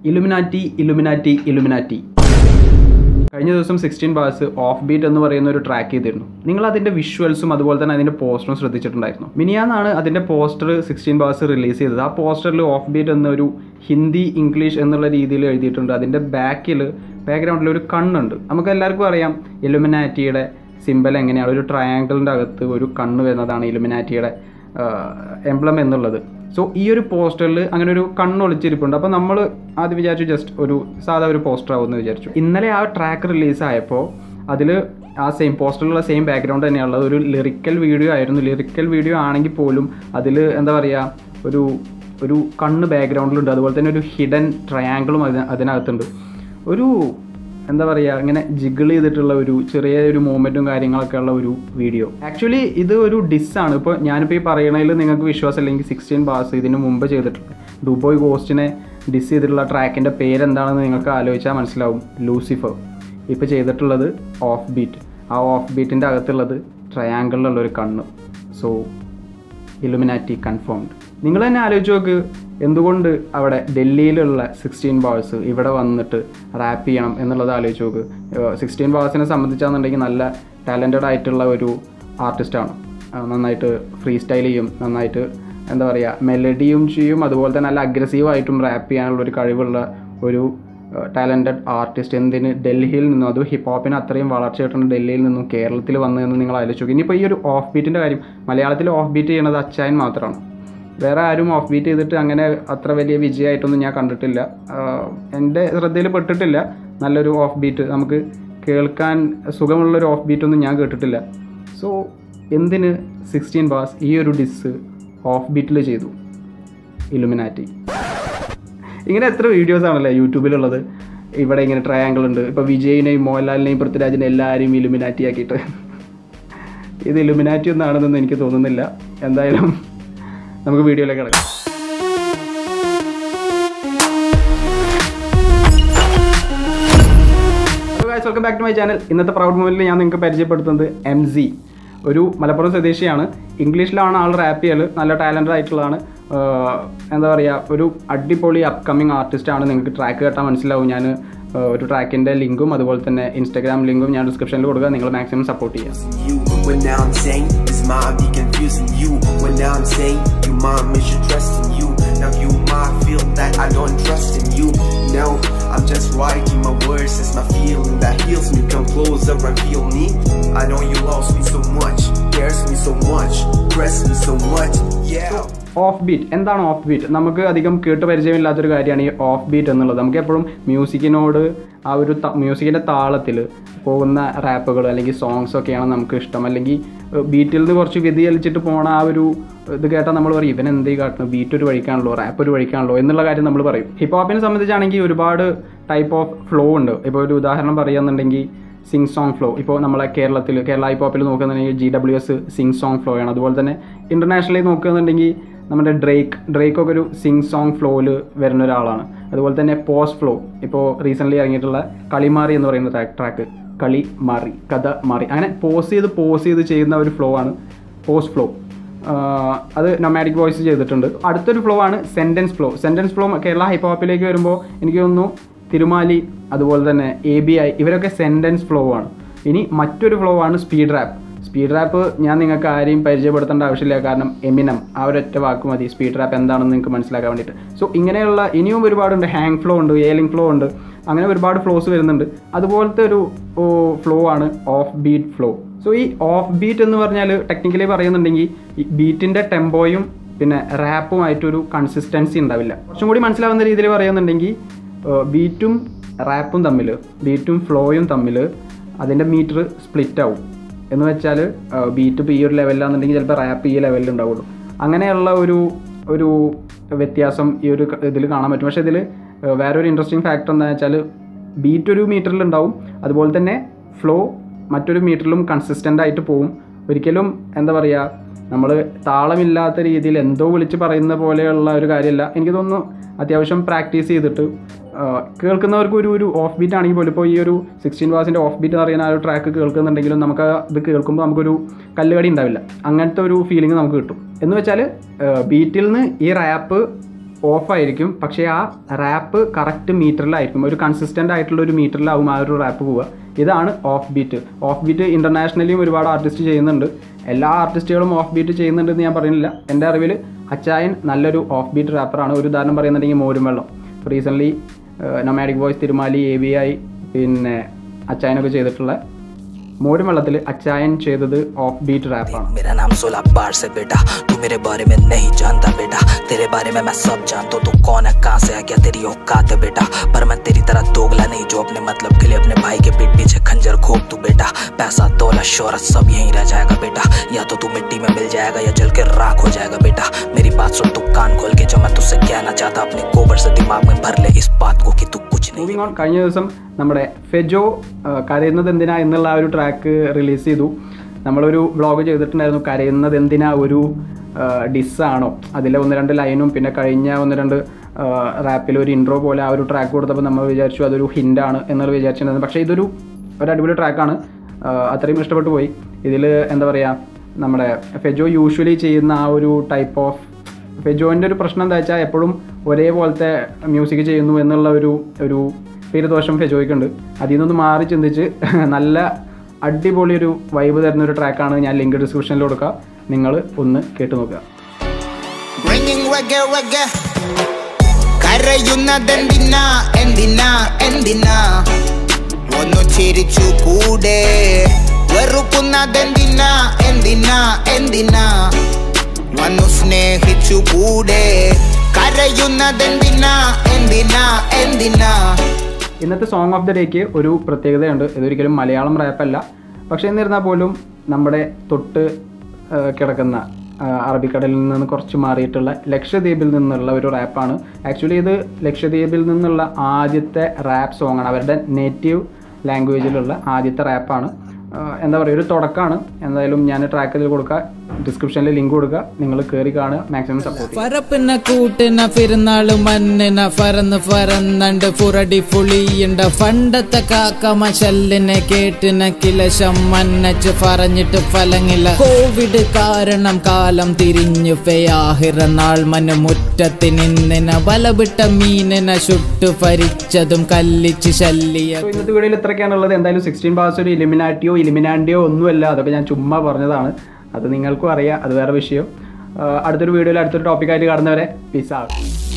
Illuminati Illuminati Illuminati കഴിഞ്ഞ ദിവസം sixteen bass of beat എന്ന് പറയുന്ന ഒരു ട്രാക്ക് ചെയ്തിരുന്നു നിങ്ങൾ അതിന്റെ വിഷ്വൽസും അതുപോലെ തന്നെ അതിന്റെ പോസ്റ്ററും ശ്രദ്ധിച്ചിട്ടുണ്ടായിരുന്നു മിനിയാന്നാണ് അതിന്റെ പോസ്റ്റർ സിക്സ്റ്റീൻ ബാസ് റിലീസ് ചെയ്തത് ആ പോസ്റ്ററിൽ ഓഫ് ബീറ്റ് എന്നൊരു ഹിന്ദി ഇംഗ്ലീഷ് എന്നുള്ള രീതിയിൽ എഴുതിയിട്ടുണ്ട് അതിന്റെ ബാക്കിൽ ബാക്ക്ഗ്രൗണ്ടിൽ ഒരു കണ്ണുണ്ട് നമുക്ക് എല്ലാവർക്കും അറിയാം ഇലുമിനാറ്റിയുടെ സിമ്പൽ എങ്ങനെയാണ് ഒരു ട്രയാങ്കിളിൻ്റെ അകത്ത് ഒരു കണ്ണ് വരുന്നതാണ് ഇലുമിനാറ്റിയുടെ എംബ്ലം എന്നുള്ളത് സോ ഈ ഒരു പോസ്റ്ററിൽ അങ്ങനെ ഒരു കണ്ണൊളിച്ചിരിപ്പുണ്ട് അപ്പോൾ നമ്മൾ ആദ്യം വിചാരിച്ചു ജസ്റ്റ് ഒരു സാധാ ഒരു പോസ്റ്റർ ആവുമെന്ന് വിചാരിച്ചു ഇന്നലെ ആ ട്രാക്ക് റിലീസ് ആയപ്പോൾ അതിൽ ആ സെയിം പോസ്റ്ററിലുള്ള സെയിം ബാക്ക്ഗ്രൗണ്ട് തന്നെയുള്ളത് ഒരു ലിറിക്കൽ വീഡിയോ ആയിരുന്നു ലിറിക്കൽ വീഡിയോ ആണെങ്കിൽ പോലും അതിൽ എന്താ പറയുക ഒരു ഒരു കണ്ണ് ബാക്ക്ഗ്രൗണ്ടിലുണ്ട് അതുപോലെ തന്നെ ഒരു ഹിഡൻ ട്രയാങ്കിളും അതിന് അതിനകത്തുണ്ട് ഒരു എന്താ പറയുക ഇങ്ങനെ ജിഗിൾ ചെയ്തിട്ടുള്ള ഒരു ചെറിയ ഒരു മൂവ്മെൻറ്റും കാര്യങ്ങളൊക്കെ ഉള്ള ഒരു വീഡിയോ ആക്ച്വലി ഇത് ഒരു ഡിസ്സാണ് ഇപ്പോൾ ഞാനിപ്പോൾ ഈ പറയണതിൽ നിങ്ങൾക്ക് വിശ്വാസം അല്ലെങ്കിൽ സിക്സ്റ്റീൻ ബാസ് ഇതിന് മുമ്പ് ചെയ്തിട്ടുണ്ട് ദുബോയ് ഗോസ്റ്റിനെ ഡിസ് ചെയ്തിട്ടുള്ള ട്രാക്കിൻ്റെ പേരെന്താണെന്ന് നിങ്ങൾക്ക് ആലോചിച്ചാൽ മനസ്സിലാവും ലൂസിഫർ ഇപ്പോൾ ചെയ്തിട്ടുള്ളത് ഓഫ് ബീറ്റ് ആ ഓഫ് ബീറ്റിൻ്റെ അകത്തുള്ളത് ട്രയാങ്കിളിലുള്ള ഒരു കണ്ണ് സോ ഇലുമിനാറ്റി കൺഫേംഡ് നിങ്ങൾ തന്നെ ആലോചിച്ച് നോക്ക് എന്തുകൊണ്ട് അവിടെ ഡൽഹിയിലുള്ള സിക്സ്റ്റീൻ ബാഴ്സ് ഇവിടെ വന്നിട്ട് റാപ്പ് ചെയ്യണം എന്നുള്ളത് ആലോചിച്ച് നോക്ക് സിക്സ്റ്റീൻ ബാഴ്സിനെ സംബന്ധിച്ചാണെന്നുണ്ടെങ്കിൽ നല്ല ടാലൻറ്റഡ് ആയിട്ടുള്ള ഒരു ആർട്ടിസ്റ്റാണ് നന്നായിട്ട് ഫ്രീ സ്റ്റൈൽ ചെയ്യും നന്നായിട്ട് എന്താ പറയുക മെലഡിയും ചെയ്യും അതുപോലെ തന്നെ നല്ല അഗ്രസീവായിട്ടും റാപ്പ് ചെയ്യാനുള്ള ഒരു കഴിവുള്ള ഒരു ടാലൻറ്റഡ് ആർട്ടിസ്റ്റ് എന്തിന് ഡൽഹിയിൽ നിന്നും അത് ഹിപ്പ് ഹോപ്പിന് അത്രയും വളർച്ച കിട്ടുന്ന ഡൽഹിയിൽ നിന്നും കേരളത്തിൽ വന്നതെന്ന് നിങ്ങൾ ആലോചിച്ച് നോക്കി ഇനിയിപ്പോൾ ഈ ഒരു ഓഫ് ബീറ്റിൻ്റെ കാര്യം മലയാളത്തിൽ ഓഫ് ബീറ്റ് ചെയ്യണത് അച്ചായൻ മാത്രമാണ് വേറെ ആരും ഓഫ് ബീറ്റ് ചെയ്തിട്ട് അങ്ങനെ അത്ര വലിയ വിജയമായിട്ടൊന്നും ഞാൻ കണ്ടിട്ടില്ല ആഹ് എൻ്റെ ശ്രദ്ധയിൽ പെട്ടിട്ടില്ല നല്ലൊരു ഓഫ് ബീറ്റ് നമുക്ക് കേൾക്കാൻ സുഖമുള്ളൊരു ഓഫ് ബീറ്റ് ഒന്നും ഞാൻ കേട്ടിട്ടില്ല സോ എന്തിന് സിക്സ്റ്റീൻ ബാസ് ഈ ഒരു ഡിസ് ഓഫ് ബീറ്റിൽ ചെയ്തു ഇലുമിനാറ്റി ഇങ്ങനെ എത്ര വീഡിയോസ് ആണല്ലേ യൂട്യൂബിലുള്ളത് ഇവിടെ ഇങ്ങനെ ട്രയാങ്കിൾ ഉണ്ട് ഇപ്പോൾ വിജയിനെയും മോഹൻലാലിനെയും പൃഥ്വിരാജിനെയും എല്ലാവരെയും ഇലുമിനാറ്റി ആക്കിയിട്ട് ഇത് ഇലുമിനാറ്റി ഒന്നാണെന്നൊന്നും എനിക്ക് തോന്നുന്നില്ല എന്തായാലും നമുക്ക് വീഡിയോയിലേക്ക് കിടക്കാം hello guys welcome back to my channel ഇന്നത്തെ പ്രൗഡ് മൂമെൻറ്റിൽ ഞാൻ നിങ്ങൾക്ക് പരിചയപ്പെടുത്തുന്നത് എം സി ഒരു മലപ്പുറം സ്വദേശിയാണ് ഇംഗ്ലീഷിലാണ് ആൾ റാപ്പ് ചെയ്യൽ നല്ല ടാലൻറ്റഡ് ആയിട്ടുള്ളതാണ് ആഹ് എന്താ പറയുക ഒരു അടിപൊളി അപ്കമിങ് ആർട്ടിസ്റ്റാണ് നിങ്ങൾക്ക് ട്രാക്ക് കേട്ടാൽ മനസ്സിലാവും ഞാൻ ആഹ് ഒരു ട്രാക്കിൻ്റെ ലിങ്കും അതുപോലെ തന്നെ ഇൻസ്റ്റാഗ്രാം ലിങ്കും ഞാൻ ഡിസ്ക്രിപ്ഷനിൽ കൊടുക്കുക നിങ്ങൾ മാക്സിമം സപ്പോർട്ട് ചെയ്യുക you. When now I'm saying this might be confusing you. When now I'm saying you might miss your trust in you. Now you might feel that I don't trust in you. No, I'm just writing my words. It's my feeling that heals me. Come closer and feel me. I know you lost me so much, cares me so much, press me so much. Yeah. Off beat എന്താണ് off beat നമുക്ക് അധികം കേട്ട് പരിചയമില്ലാത്തൊരു കാര്യമാണ് ഈ off beat എന്നുള്ളത് നമുക്ക് എപ്പോഴും മ്യൂസിക്കിനോട് ആ ഒരു മ്യൂസിക്കിൻ്റെ താളത്തിൽ പോകുന്ന റാപ്പുകൾ അല്ലെങ്കിൽ സോങ്സ് ഒക്കെയാണ് നമുക്ക് ഇഷ്ടം അല്ലെങ്കിൽ ബീറ്റിൽ നിന്ന് കുറച്ച് വ്യതിചലിച്ചിട്ട് പോണ ആ ഒരു ഇത് കേട്ടാൽ നമ്മൾ പറയും ഇവൻ എന്തേ കാട്ടുന്നു ബീറ്റ് ഒരു വഴിക്കാണല്ലോ റാപ്പ് ഒരു വഴിക്കാണല്ലോ എന്നുള്ള കാര്യം നമ്മൾ പറയും ഹിപ്പ് ഹോപ്പിനെ സംബന്ധിച്ചാണെങ്കിൽ ഒരുപാട് ടൈപ്പ് ഓഫ് ഫ്ലോ ഉണ്ട് ഇപ്പോൾ ഒരു ഉദാഹരണം പറയുകയാണെന്നുണ്ടെങ്കിൽ സിങ് സോങ് ഫ്ലോ ഇപ്പോൾ നമ്മളെ കേരളത്തിൽ കേരള ഹിപ്പ് ഹോപ്പിൽ നോക്കുന്നുണ്ടെങ്കിൽ G W S sing song flow ആണ് അതുപോലെ തന്നെ ഇൻ്റർനാഷണലി നോക്കുകയാണെന്നുണ്ടെങ്കിൽ നമ്മുടെ ഡ്രേക്ക് ഡ്രേക്ക് ഒക്കെ ഒരു സിങ് സോങ് ഫ്ലോയിൽ വരുന്ന ഒരാളാണ് അതുപോലെ തന്നെ പോസ്റ്റ് ഫ്ലോ ഇപ്പോൾ റീസെൻ്റ്ലി ഇറങ്ങിയിട്ടുള്ള കളിമാറി എന്ന് പറയുന്ന ട്രാക്ക് ട്രാക്ക് കളി മാറി കഥ മാറി അങ്ങനെ പോസ് ചെയ്ത് പോസ് ചെയ്ത് ചെയ്യുന്ന ഒരു ഫ്ലോ ആണ് പോസ്റ്റ് ഫ്ലോ അത് നൊമാറ്റിക് വോയിസ് ചെയ്തിട്ടുണ്ട് അടുത്തൊരു ഫ്ലോ ആണ് sentence flow sentence flow Kerala hip ഹോപ്പിലേക്ക് വരുമ്പോൾ എനിക്ക് തോന്നുന്നു തിരുമാലി അതുപോലെ തന്നെ എ ബി ഐ ഇവരൊക്കെ സെൻറ്റൻസ് ഫ്ലോ ആണ് ഇനി മറ്റൊരു ഫ്ലോ ആണ് സ്പീഡ് റാപ്പ് സ്പീഡ് റാപ്പ് ഞാൻ നിങ്ങൾക്ക് ആരെയും പരിചയപ്പെടുത്തേണ്ട ആവശ്യമില്ല കാരണം എമിനം ആ ഒരൊറ്റ വാക്ക് മതി സ്പീഡ് റാപ്പ് എന്താണെന്ന് നിങ്ങൾക്ക് മനസ്സിലാക്കാൻ വേണ്ടിയിട്ട് സോ ഇങ്ങനെയുള്ള ഇനിയും ഒരുപാടുണ്ട് ഹാങ് ഫ്ലോ ഉണ്ട് ഏലിംഗ് ഫ്ലോ ഉണ്ട് അങ്ങനെ ഒരുപാട് ഫ്ലോസ് വരുന്നുണ്ട് അതുപോലത്തെ ഒരു ഫ്ലോ ആണ് ഓഫ് ബീറ്റ് ഫ്ലോ സോ ഈ ഓഫ് ബീറ്റ് എന്ന് പറഞ്ഞാൽ ടെക്നിക്കലി പറയുന്നുണ്ടെങ്കിൽ ഈ ബീറ്റിൻ്റെ ടെമ്പോയും പിന്നെ റാപ്പുമായിട്ടൊരു കൺസിസ്റ്റൻസി ഉണ്ടാവില്ല കുറച്ചും കൂടി മനസ്സിലാവുന്ന രീതിയിൽ പറയുന്നുണ്ടെങ്കിൽ ബീറ്റും റാപ്പും തമ്മിൽ ബീറ്റും ഫ്ലോയും തമ്മിൽ അതിൻ്റെ മീറ്റർ സ്പ്ലിറ്റ് ആവും എന്ന് വെച്ചാൽ ബീറ്റ് ഇപ്പോൾ ഈ ഒരു ലെവലിലാണെന്നുണ്ടെങ്കിൽ ചിലപ്പോൾ റാപ്പ് ഈ ലെവലിൽ ഉണ്ടാവുള്ളൂ അങ്ങനെയുള്ള ഒരു ഒരു വ്യത്യാസം ഈ ഒരു ഇതിൽ കാണാൻ പറ്റും പക്ഷേ ഇതിൽ വേറൊരു ഇൻട്രസ്റ്റിംഗ് ഫാക്ടർ എന്താണെന്ന് വെച്ചാൽ ബീറ്റ് ഒരു മീറ്ററിൽ ഉണ്ടാവും അതുപോലെ തന്നെ ഫ്ലോ മറ്റൊരു മീറ്ററിലും കൺസിസ്റ്റൻ്റ് ആയിട്ട് പോവും ഒരിക്കലും എന്താ പറയുക നമ്മൾ താളമില്ലാത്ത രീതിയിൽ എന്തോ വിളിച്ച് പറയുന്ന പോലെയുള്ള ഒരു കാര്യമല്ല എനിക്ക് തോന്നുന്നു അത്യാവശ്യം പ്രാക്ടീസ് ചെയ്തിട്ട് ആ, കേൾക്കുന്നവർക്ക് ഒരു ഒരു ഓഫ് ബീറ്റ് ആണെങ്കിൽ പോലും ഇപ്പോൾ ഈ ഒരു സിക്സ്റ്റീൻ വാസിൻ്റെ ഓഫ് ബീറ്റ് എന്ന് പറയുന്ന ആ ഒരു ട്രാക്ക് കേൾക്കുന്നുണ്ടെങ്കിലും നമുക്ക് ആ ഇത് കേൾക്കുമ്പോൾ നമുക്കൊരു കല്ലുകടി ഉണ്ടാവില്ല അങ്ങനത്തെ ഒരു ഫീലിംഗ് നമുക്ക് കിട്ടും എന്ന് വെച്ചാൽ ബീറ്റിൽ നിന്ന് ഈ റാപ്പ് ഓഫ് ആയിരിക്കും പക്ഷേ ആ റാപ്പ് കറക്റ്റ് മീറ്ററിലായിരിക്കും ഒരു കൺസിസ്റ്റൻ്റ് ആയിട്ടുള്ള ഒരു മീറ്ററിലാവും ആ ഒരു റാപ്പ് പോവുക ഇതാണ് ഓഫ് ബീറ്റ് ഓഫ് ബീറ്റ് ഇൻ്റർനാഷണലിയും ഒരുപാട് ആർട്ടിസ്റ്റ് ചെയ്യുന്നുണ്ട് എല്ലാ ആർട്ടിസ്റ്റുകളും ഓഫ് ബീറ്റ് ചെയ്യുന്നുണ്ടെന്ന് ഞാൻ പറയുന്നില്ല എൻ്റെ അറിവിൽ അച്ചായൻ നല്ലൊരു ഓഫ് ബീറ്റ് റാപ്പറാണ് ഒരു ഉദാഹരണം പറയുന്നുണ്ടെങ്കിൽ മോരും വെള്ളം recently nomadic voice Thirumali A V I പിന്നെ അച്ചായനൊക്കെ ചെയ്തിട്ടുള്ള മോരും വെള്ളത്തിൽ അച്ചായൻ ചെയ്തത് ഓഫ് ബീറ്റ് റാപ്പാണ് मेरा नाम सोलह बार से बेटा तू मेरे बारे में नहीं जानता बेटा तेरे बारे में मैं सब जानता हूँ तू कौन है कहाँ से आ गया तेरी औकात है बेटा पर मैं तेरी तरह दोगला नहीं जो अपने मतलब के लिए अपने भाई के पीठ पीछे खंजर घोप तू बेटा पैसा दौलत शोहरत सब यहीं रह जाएगा बेटा या तो तू मिट्टी में मिल जाएगा या जल के राख हो जाएगा बेटा मेरी बात सुन तू कान खोल के जो मैं तुझसे कहना चाहता अपने गोबर से दिमाग में भर ले इस बात को कि तू कुछ नहीं മൂവിങ് ഓൺ കഴിഞ്ഞ ദിവസം നമ്മുടെ ഫെജോ ആ, കരയുന്നത് എന്തിനാ എന്നുള്ള ആ ഒരു ട്രാക്ക് റിലീസ് ചെയ്തു നമ്മളൊരു വ്ളോഗ് ചെയ്തിട്ടുണ്ടായിരുന്നു കരയുന്നത് എന്തിനാ ഒരു ഡിസ്സാണോ അതിലെ ഒന്ന് രണ്ട് ലൈനും പിന്നെ കഴിഞ്ഞ ഒന്ന് രണ്ട് റാപ്പിൽ ഒരു ഇൻട്രോ പോലെ ആ ഒരു ട്രാക്ക് കൊടുത്തപ്പോൾ നമ്മൾ വിചാരിച്ചു അതൊരു ഹിൻ്റാണ് എന്നുള്ള വിചാരിച്ചിട്ടുണ്ടായിരുന്നു പക്ഷേ ഇതൊരു ഒരു അടിപൊളി ട്രാക്കാണ് അത്രയും ഇഷ്ടപ്പെട്ടു പോയി ഇതിൽ എന്താ പറയുക നമ്മുടെ ഫെജോ യൂഷ്വലി ചെയ്യുന്ന ആ ഒരു ടൈപ്പ് ഓഫ് ഫെജോൻ്റെ ഒരു പ്രശ്നം എന്താ വെച്ചാൽ എപ്പോഴും ഒരേപോലത്തെ മ്യൂസിക് ചെയ്യുന്നു എന്നുള്ള ഒരു ഒരു പേരുദോഷം ഫെജോയ്ക്കുണ്ട് അതിൽ നിന്നൊന്ന് മാറി ചിന്തിച്ച് നല്ല അടിപൊളി ഒരു വൈബ് തരുന്ന ഒരു ട്രാക്കാണ് ഞാൻ ലിങ്ക് ഡിസ്ക്രിപ്ഷനിൽ കൊടുക്കുക നിങ്ങൾ ഒന്ന് കേട്ട് നോക്കുക Ringing reggae reggae കരയുന്നതെന്തിനാ എന്തിനാ എന്തിനാ ഒന്നു ചിരിച്ചു കൂടെ വെറുക്കുന്നതെന്തിനാ എന്തിനാ എന്തിനാ വന്നു സ്നേഹിച്ചു കൂടെ കരയുന്നതെന്തിനാ എന്തിനാ എന്തിനാ ഇന്നത്തെ സോങ് ഓഫ് ദ ഡേക്ക് ഒരു പ്രത്യേകതയുണ്ട് ഇതൊരിക്കലും മലയാളം റാപ്പല്ല പക്ഷേ എന്നിരുന്നാൽ പോലും നമ്മുടെ തൊട്ട് ആ, കിടക്കുന്ന ആ, അറബിക്കടലിൽ നിന്ന് കുറച്ച് മാറിയിട്ടുള്ള ലക്ഷദ്വീപിൽ നിന്നുള്ള ഒരു റാപ്പാണ് ആക്ച്വലി ഇത് ലക്ഷദ്വീപിൽ നിന്നുള്ള ആദ്യത്തെ റാപ്പ് സോങ് ആണ് അവരുടെ നേറ്റീവ് ലാംഗ്വേജിലുള്ള ആദ്യത്തെ റാപ്പാണ് എന്താ പറയുക ഒരു തുടക്കമാണ് എന്തായാലും ഞാൻ ട്രാക്ക് ഇതിൽ കൊടുക്കുക ഡിസ്ക്രിപ്ഷനിൽ ലിങ്ക് കൊടുക്കുക നിങ്ങൾ കയറി കാണുക മാക്സിമം സപ്പോർട്ട് ചെയ്യുക ഫറപ്പിന കൂട്ടിന പെരുന്നാള് മണ്ണിന ഫറന്ന് ഫറന്നണ്ട് ഫുറടി ഫുളിയുണ്ട ഫണ്ടത്തെ കാക്ക മശല്ലിനെ കേട്ടിന കിലശം മന്നച്ച് പറഞ്ഞിട്ട് ഫലങ്ങില്ല കോവിഡ് കാരണം കാലം തിരിഞ്ഞു ഫെയാഹിറ നാൾ മന മുറ്റത്തിനിന്നിന വലവിട്ട മീനിന ചുട്ടു ഫരിച്ചതും കല്ലിച്ച് ശല്യ സോ ഇന്നത്തെ വീഡിയോയിൽ ഇത്രയൊക്കെയാണുള്ളത് എന്തായാലും സിക്സ്റ്റീൻ പാസ് ഒരു ഇലിമിനാറ്റിയോ ഇലിമിനാൻഡിയോ ഒന്നുമല്ല അതൊക്കെ ഞാൻ ചുമ്മാ പറഞ്ഞതാണ് അത് നിങ്ങൾക്കും അറിയാം അത് വേറെ വിഷയം ആ, അടുത്തൊരു വീഡിയോയിൽ അടുത്തൊരു ടോപ്പിക്കായിട്ട് കാണുന്നവരെ പീസ് ആകും